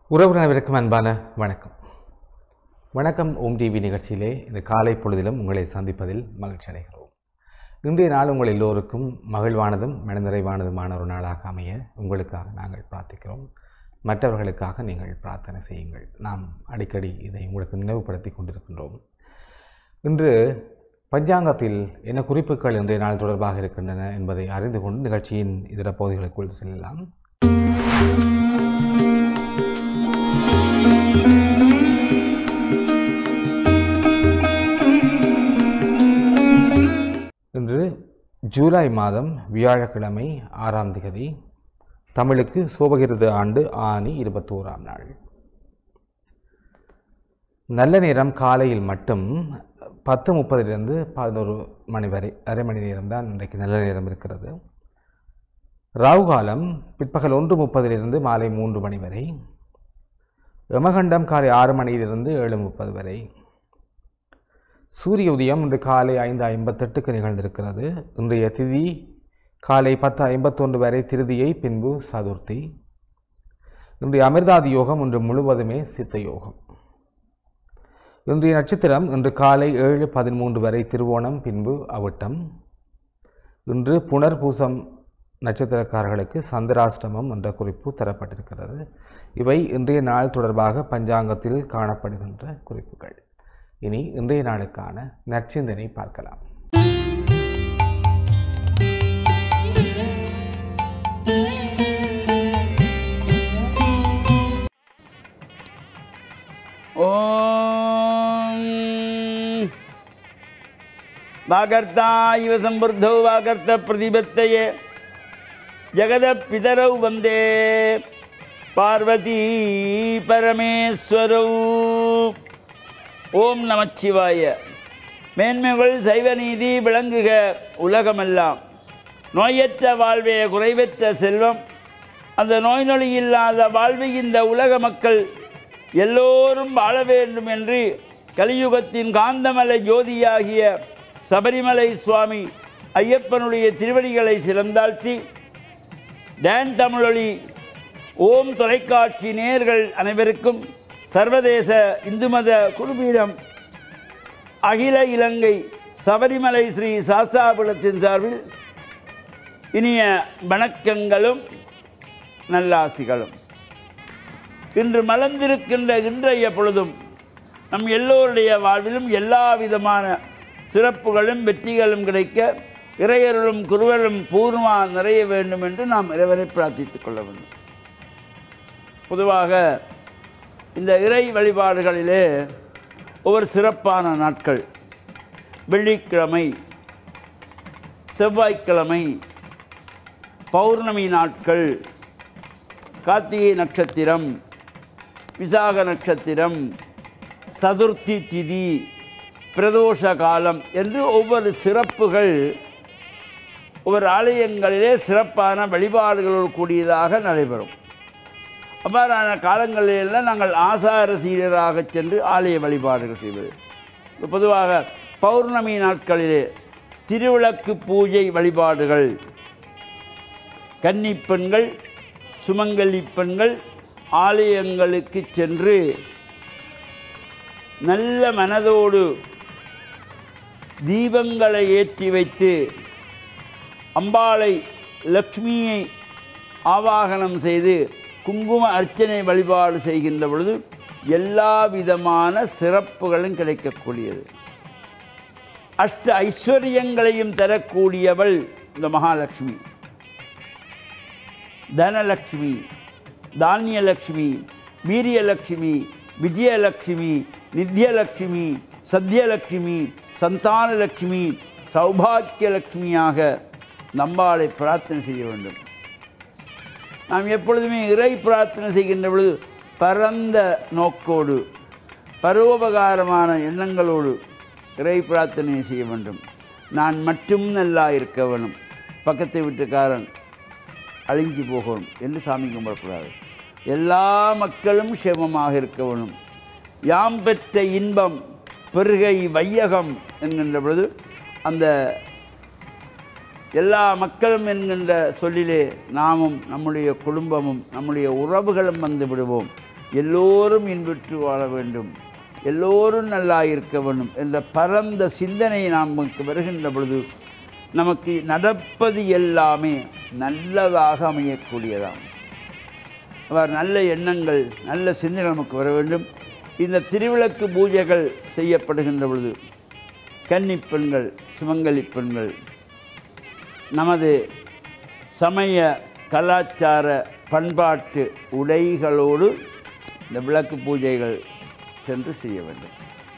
உறவு அனைவருக்கும் அன்பான வணக்கம் வணக்கம் ஓம் டிவி நிகழ்ச்சியிலே இந்த காலை பொழுதிலும் உங்களை சந்திப்பதில் மகிழ்ச்சி அடைகிறோம் இன்றைய நாள் உங்கள் எல்லோருக்கும் மகிழ்வானதும் மனநிறைவானதுமான ஒரு நாளாக அமைய உங்களுக்காக நாங்கள் பிரார்த்திக்கிறோம் மற்றவர்களுக்காக நீங்கள் பிரார்த்தனை செய்யுங்கள் நாம் அடிக்கடி இதை உங்களுக்கு நினைவுபடுத்தி கொண்டிருக்கின்றோம் இன்று பஞ்சாங்கத்தில் என்ன குறிப்புகள் இன்றைய நாள் தொடர்பாக இருக்கின்றன என்பதை அறிந்து கொண்டு நிகழ்ச்சியின் இதர பகுதிகளுக்குள் செல்லலாம் இன்று ஜூலை மாதம் வியாழக்கிழமை ஆறாம் திகதி தமிழுக்கு சோபகிருத ஆண்டு ஆனி இருபத்தோராம் நாள் நல்ல நேரம் காலையில் மட்டும் பத்து முப்பதிலிருந்து பதினோரு மணி வரை அரை மணி நேரம் தான் இன்றைக்கு நல்ல நேரம் இருக்கிறது ராகு காலம் பிற்பகல் ஒன்று முப்பதிலிருந்து மாலை மூன்று மணி வரை யமகண்டம் காலை ஆறு மணியிலிருந்து ஏழு முப்பது வரை சூரிய உதயம் இன்று காலை ஐந்து ஐம்பத்தெட்டுக்கு நிகழ்ந்திருக்கிறது இன்றைய திதி காலை பத்து ஐம்பத்தொன்று வரை திருதியை பின்பு சதுர்த்தி இன்றைய அமிர்தாதி யோகம் இன்று முழுவதுமே சித்த யோகம் இன்றைய நட்சத்திரம் இன்று காலை ஏழு பதிமூன்று வரை திருவோணம் பின்பு அவிட்டம் இன்று புனர்பூசம் நட்சத்திரக்காரர்களுக்கு சந்திராஷ்டமம் என்ற குறிப்பு தரப்பட்டிருக்கிறது இவை இன்றைய நாள் தொடர்பாக பஞ்சாங்கத்தில் காணப்படுகின்ற குறிப்புகள் இனி இன்றைய நாளுக்கான நற்சிந்தனை பார்க்கலாம் ॐ वागर्ता इव सम्वृद्धौ वागर्तप्रतिपत्तये जगदपितरौ वन्दे பார்வதி பரமேஸ்வரௌ ஓம் நமச்சிவாய மேன்மைகள் சைவ நீதி விளங்குக உலகமெல்லாம் நோயற்ற வாழ்வே குறைவற்ற செல்வம் அந்த நோய் நொடி இல்லாத வாழ்வை இந்த உலக மக்கள் எல்லோரும் வாழ வேண்டும் என்று கலியுகத்தின் காந்தமலை ஜோதியாகிய சபரிமலை சுவாமி ஐயப்பனுடைய திருவடிகளை சிறந்தாழ்த்தி டான் தமிழொலி ஓம் தொலைக்காட்சி நேயர்கள் அனைவருக்கும் சர்வதேச இந்து மத குருபீடம் அகில இலங்கை சபரிமலை ஸ்ரீ சாஸ்தாபுரத்தின் சார்பில் இனிய வணக்கங்களும் நல்லாசிகளும் இன்று மலர்ந்திருக்கின்ற இன்றைய பொழுதும் நம் எல்லோருடைய வாழ்விலும் எல்லா விதமான சிறப்புகளும் வெற்றிகளும் கிடைக்க இறையருளும் குருவரும் பூர்வமா நிறைய வேண்டும் என்று நாம் இறைவனை பிரார்த்தித்துக் கொள்ள வேண்டும் பொதுவாக இந்த இறை வழிபாடுகளிலே ஒவ்வொரு சிறப்பான நாட்கள் வெள்ளிக்கிழமை செவ்வாய்க்கிழமை பௌர்ணமி நாட்கள் கார்த்திகை நட்சத்திரம் விசாக நட்சத்திரம் சதுர்த்தி திதி பிரதோஷ காலம் என்று ஒவ்வொரு சிறப்புகள் ஒவ்வொரு ஆலயங்களிலே சிறப்பான வழிபாடுகளோடு கூடியதாக நடைபெறும் அவ்வாறான காலங்களிலெல்லாம் நாங்கள் ஆசார சீரராக சென்று ஆலய வழிபாடுகள் செய்வது பொதுவாக பௌர்ணமி நாட்களிலே திருவிளக்கு பூஜை வழிபாடுகள் கன்னிப் பெண்கள் சுமங்கலி பெண்கள் ஆலயங்களுக்கு சென்று நல்ல மனதோடு தீபங்களை ஏற்றி வைத்து அம்பாளை லக்ஷ்மியை ஆவாகனம் செய்து குங்கும அர்ச்சனை வழிபாடு செய்கின்ற பொழுது எல்லா விதமான சிறப்புகளும் கிடைக்கக்கூடியது அஷ்ட ஐஸ்வர்யங்களையும் தரக்கூடியவள் இந்த மகாலட்சுமி தனலக்ஷ்மி தானியலக்ஷ்மி வீரியலக்ஷ்மி விஜயலக்ஷ்மி நித்யலக்ஷ்மி சத்யலக்ஷ்மி சந்தானலக்ஷ்மி சௌபாக்கியலக்ஷ்மியாக நம்பாளை பிரார்த்தனை செய்ய வேண்டும் நாம் எப்பொழுதுமே இறை பிரார்த்தனை செய்கின்ற பொழுது பரந்த நோக்கோடு பரோபகாரமான எண்ணங்களோடு இறை பிரார்த்தனை செய்ய வேண்டும் நான் மட்டும் நல்லா இருக்க வேணும் பக்கத்து வீட்டுக்காரன் அழிஞ்சு போகணும் என்று சாமி கும்பிடக்கூடாது எல்லா மக்களும் சேமமாக இருக்க வேணும் யாம் பெற்ற இன்பம் பெருகை வையகம் என்கின்ற பொழுது அந்த எல்லா மக்களும் என்கின்ற சொல்லிலே நாமும் நம்முடைய குடும்பமும் நம்முடைய உறவுகளும் வந்து விடுவோம் எல்லோரும் இன்புற்று வாழ வேண்டும் எல்லோரும் நல்லா இருக்க வேண்டும் என்ற பரந்த சிந்தனை நமக்கு வருகின்ற பொழுது நமக்கு நடப்பது எல்லாமே நல்லதாக அமையக்கூடியதாம் அவர் நல்ல எண்ணங்கள் நல்ல சிந்தனை நமக்கு வர வேண்டும் இந்த திருவிளக்கு பூஜைகள் செய்யப்படுகின்ற பொழுது கன்னிப் பெண்கள் சுமங்கலி பெண்கள் நமது சமய கலாச்சார பண்பாட்டு உடைகளோடு இந்த விளக்கு பூஜைகள் சென்று செய்ய வேண்டும்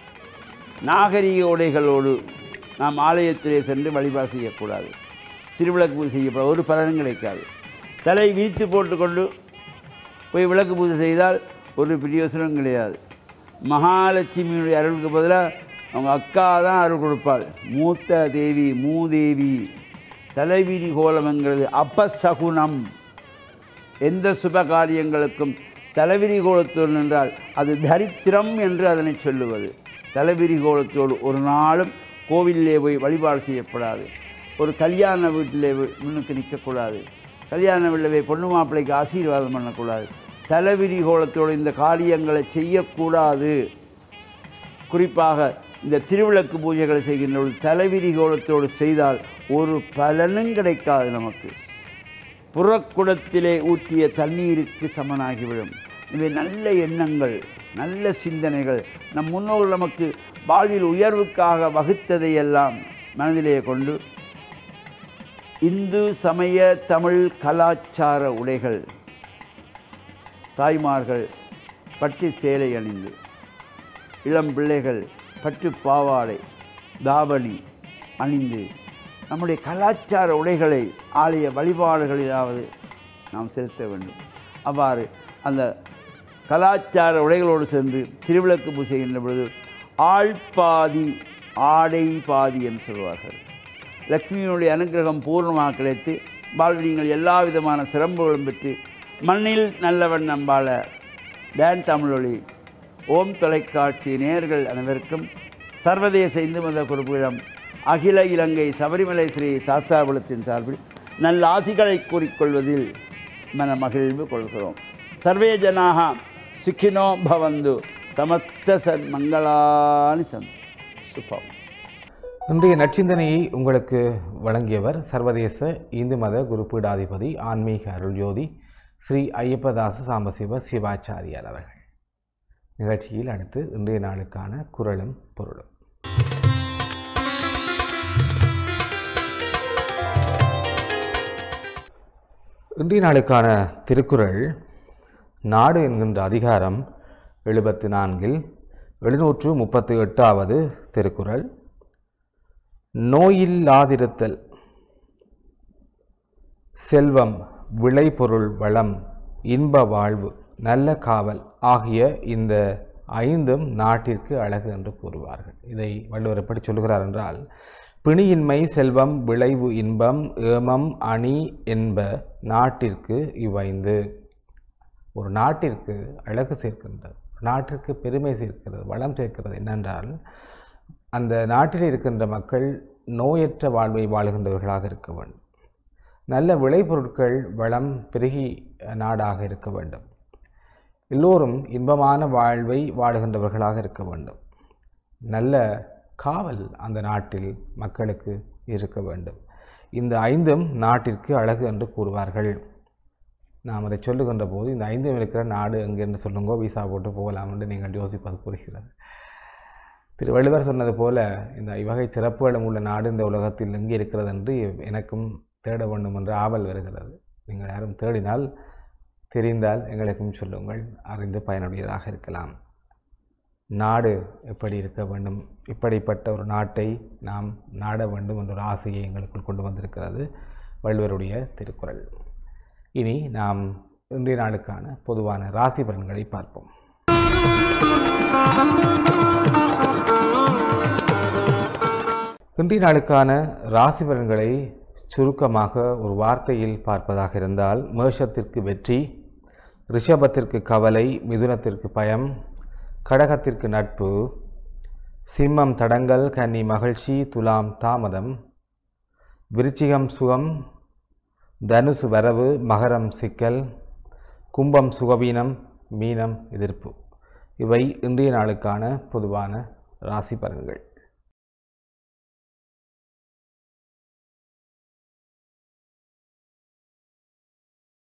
நாகரிக உடைகளோடு நாம் ஆலயத்திலே சென்று வழிபாடு செய்யக்கூடாது திருவிளக்கு பூஜை செய்யப்பட ஒரு பலனும் கிடைக்காது தலை விரித்து போட்டுக்கொண்டு போய் விளக்கு பூஜை செய்தால் ஒரு பிரயோசனம் கிடையாது மகாலட்சுமியுடைய அருளுக்கு பதிலாக அவங்க அக்கா தான் அருள் கொடுப்பாள் மூத்த தேவி மூதேவி தலைவிரி கோலம்ங்கிறது அபசகுனம் எந்த சுப காரியங்களுக்கும் தலைவிரி கோலத்தோடு நின்றால் அது தரித்திரம் என்று அதனை சொல்லுவது தலைவிரி கோலத்தோடு ஒரு நாளும் கோவிலிலே போய் வழிபாடு செய்யப்படாது ஒரு கல்யாண வீட்டிலே வி- முன்னுக்கு நிற்கக்கூடாது கல்யாண வீட்டில் போய் பொண்ணு மாப்பிள்ளைக்கு ஆசீர்வாதம் பண்ணக்கூடாது தலைவிரி கோலத்தோடு இந்த காரியங்களை செய்யக்கூடாது குறிப்பாக இந்த திருவிளக்கு பூஜைகளை செய்கின்ற பொழுது தலைவிரி கோலத்தோடு செய்தால் ஒரு பலனும் கிடைக்காது நமக்கு புறக்குடத்திலே ஊற்றிய தண்ணீருக்கு சமனாகிவிடும் இவை நல்ல எண்ணங்கள் நல்ல சிந்தனைகள் நம் முன்னோர்கள் நமக்கு வாழ்வில் உயர்வுக்காக வகுத்ததையெல்லாம் மனதிலே கொண்டு இந்து சமய தமிழ் கலாச்சார உடைகள் தாய்மார்கள் பட்டு சேலை அணிந்து இளம் பிள்ளைகள் பட்டு பாவாடை தாவணி அணிந்து நம்முடைய கலாச்சார உடைகளை ஆலய வழிபாடுகளிலாவது நாம் செலுத்த வேண்டும் அவ்வாறு அந்த கலாச்சார உடைகளோடு சென்று திருவிளக்கு பூஜை செய்கின்ற பொழுது ஆள் பாதி ஆடை பாதி என்று சொல்வார்கள் லக்ஷ்மியினுடைய அனுகிரகம் பூர்ணமாக கிடைத்து வாழ்வில் நீங்கள் எல்லா விதமான சிரம்புகளும் பெற்று மண்ணில் நல்லவன் நம்பாள டான் தமிழொலி ஓம் தொலைக்காட்சி நேயர்கள் அனைவருக்கும் சர்வதேச இந்து மத குறிப்பிடம் அகில இலங்கை சபரிமலை ஸ்ரீ சாஸ்தாபுலத்தின் சார்பில் நல்ல ஆசிகளை கூறிக்கொள்வதில் மன மகிழ்வு கொள்கிறோம் சர்வே ஜனாக சுக்கினோ பவந்து சமஸ்த சன் மங்களானி சந்த் சுபம் இன்றைய நற்சிந்தனையை உங்களுக்கு வழங்கியவர் சர்வதேச இந்து மத குருப்பீடாதிபதி ஆன்மீக அருள்ஜோதி ஸ்ரீ ஐயப்பதாச சாம்பசிவ சிவாச்சாரியார் அவர்கள் நிகழ்ச்சியில் அடுத்து இன்றைய நாளுக்கான குரலும் பொருளும் இன்றைய நாளுக்கான திருக்குறள் நாடு என்கின்ற அதிகாரம் எழுபத்து நான்கில் எழுநூற்று முப்பத்து எட்டாவது திருக்குறள் நோயில்லாதிருத்தல் செல்வம் விளைபொருள் வளம் இன்ப வாழ்வு நல்ல காவல் ஆகிய இந்த ஐந்தும் நாட்டிற்கு அழகு என்று கூறுவார்கள் இதை வள்ளுவர் எப்படி சொல்கிறார் என்றால் பிணியின்மை செல்வம் விளைவு இன்பம் ஏமம் அணி என்ப நாட்டிற்கு இவைந்து ஒரு நாட்டிற்கு அழகு சேர்க்கின்றது நாட்டிற்கு பெருமை சேர்க்கிறது வளம் சேர்க்கிறது என்னென்றால் அந்த நாட்டில் இருக்கின்ற மக்கள் நோயற்ற வாழ்வை வாழுகின்றவர்களாக இருக்க வேண்டும் நல்ல விளைபொருட்கள் வளம் பெருகி நாடாக இருக்க வேண்டும் எல்லோரும் இன்பமான வாழ்வை வாழுகின்றவர்களாக இருக்க வேண்டும் நல்ல காவல் அந்த நாட்டில் மக்களுக்கு இருக்க வேண்டும் இந்த ஐந்தும் நாட்டிற்கு அழகு என்று கூறுவார்கள் நாம் அதை சொல்லுகின்ற போது இந்த ஐந்தும் இருக்கிற நாடு எங்கேன்னு சொல்லுங்கோ விசா போட்டு போகலாம் என்று நீங்கள் யோசிப்பது புரிகிறது திருவள்ளுவர் சொன்னது போல இந்த இவ்வகை சிறப்புகளும் உள்ள நாடு இந்த உலகத்தில் எங்கே இருக்கிறது என்று எனக்கும் தேட வேண்டும் என்ற ஆவல் வருகிறது நீங்கள் யாரும் தேடினால் தெரிந்தால் எங்களுக்கும் சொல்லுங்கள் அறிந்து பயனுடையதாக இருக்கலாம் நாடு எப்படி இருக்க வேண்டும் இப்படிப்பட்ட ஒரு நாட்டை நாம் நாட வேண்டும் என்ற ஒரு ஆசையை எங்களுக்குள் கொண்டு வந்திருக்கிறது வள்ளுவருடைய திருக்குறள் இனி நாம் இன்றைய நாளுக்கான பொதுவான ராசி பலன்களை பார்ப்போம் இன்றைய நாளுக்கான ராசி பலன்களை சுருக்கமாக ஒரு வார்த்தையில் பார்ப்பதாக இருந்தால் மேஷத்திற்கு வெற்றி ரிஷபத்திற்கு கவலை மிதுனத்திற்கு பயம் கடகத்திற்கு நட்பு சிம்மம் தடங்கல் கன்னி மகிழ்ச்சி துலாம் தாமதம் விருச்சிகம் சுகம் தனுசு வரவு மகரம் சிக்கல் கும்பம் சுகவீனம் மீனம் எதிர்ப்பு இவை இன்றைய நாளுக்கான பொதுவான ராசி பலன்கள்